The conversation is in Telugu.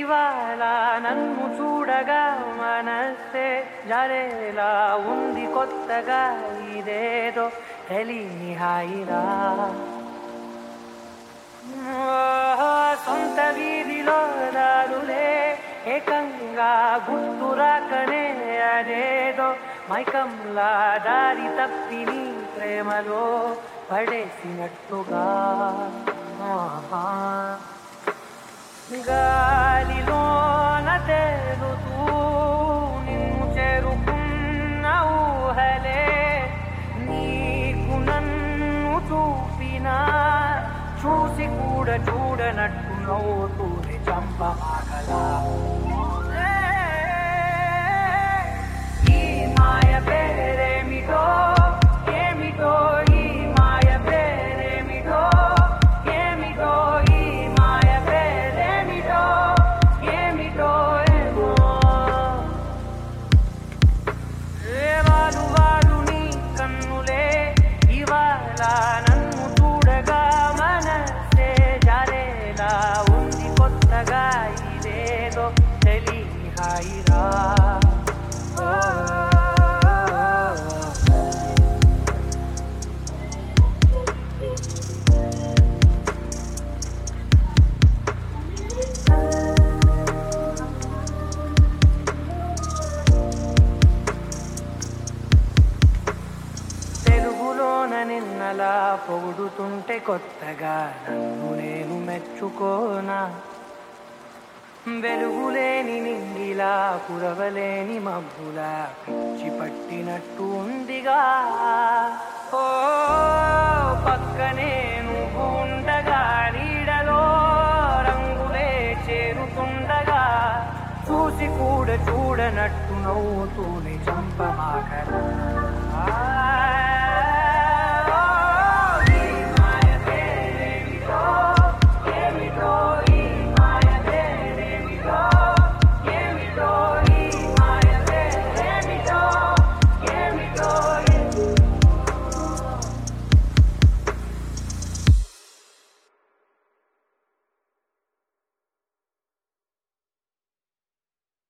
ఇవాళ నన్ను చూడగా మనసే జరేలా ఉంది కొత్తగా ఇదేదో తెలియని హాయిరా ఓ, సొంత వీధిలో దారులే ఏకంగా గుర్తురాకనే అదేదో మైకంలా దారి తప్పి నీ ప్రేమలో పడేసినట్టుగా ఆహా. గాలిలోన తేలుతూ నిన్ను చేరుకున్న ఊహలే నీకు నన్ను చూపినా చూసి కూడా చూడనట్టు నవ్వుతూనే చంపమాగలా ఈ మాయ పేరేమిటో ఏమిటో ఈ మాయ పేరేమిటో ఏమిటో ఈ మాయ పేరేమిటో ఏమిటో ఏమో ఏ వాలు వాలు నీ కన్నులే ఇవాళ నన్ను చూడగా మనసే జారేలా ఉంది కొత్తగా ఇదేదో తెలియని హాయిరా ఓ, తెలుగులోన నిన్నలా పొగుడుతుంటే కొత్తగా నన్ను నేను మెచ్చుకోనా వెలుగులేని నింగిలా కురవలేని మబ్బులా పిచ్చి పట్టినట్టు ఉందిగా ఓ పక్కనే నువ్వు ఉండగా నీడలో రంగులే చేరుతుండగా చూసి కూడా చూడనట్టు నవ్వుతూనే చంపమాకరా